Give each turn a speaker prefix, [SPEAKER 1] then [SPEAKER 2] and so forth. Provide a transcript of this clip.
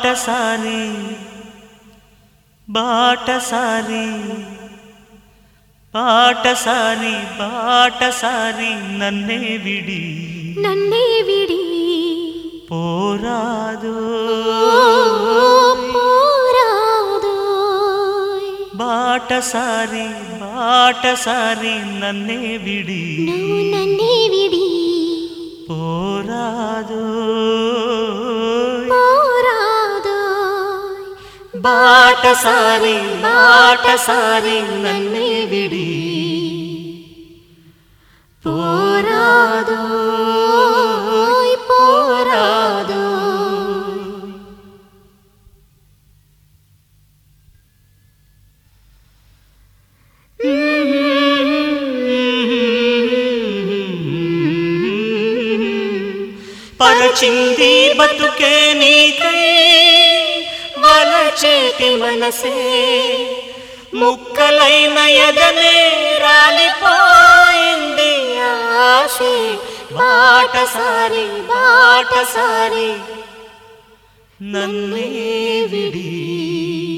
[SPEAKER 1] బాటసారి బాటసారి బాటసారి బాటసారి నన్నే విడి
[SPEAKER 2] నన్నే విడి
[SPEAKER 1] పోరాదు
[SPEAKER 2] పోరాదోయ్.
[SPEAKER 1] బాటసారి బాటసారి నన్నే విడి
[SPEAKER 2] నువ్వు నన్నే విడి
[SPEAKER 1] పోరాదు
[SPEAKER 2] పోరాదోయ్.
[SPEAKER 1] బాటసారి బాటసారి నన్నే విడి
[SPEAKER 2] పోరాదోయ్ పోరాదోయ్.
[SPEAKER 1] పరచింది బతుకే నీకై వలచేటి మనసే ముక్కలైన ఎదనే రాలిపోయింది ఆశే బాటసారి బాటసారి నన్నే విడి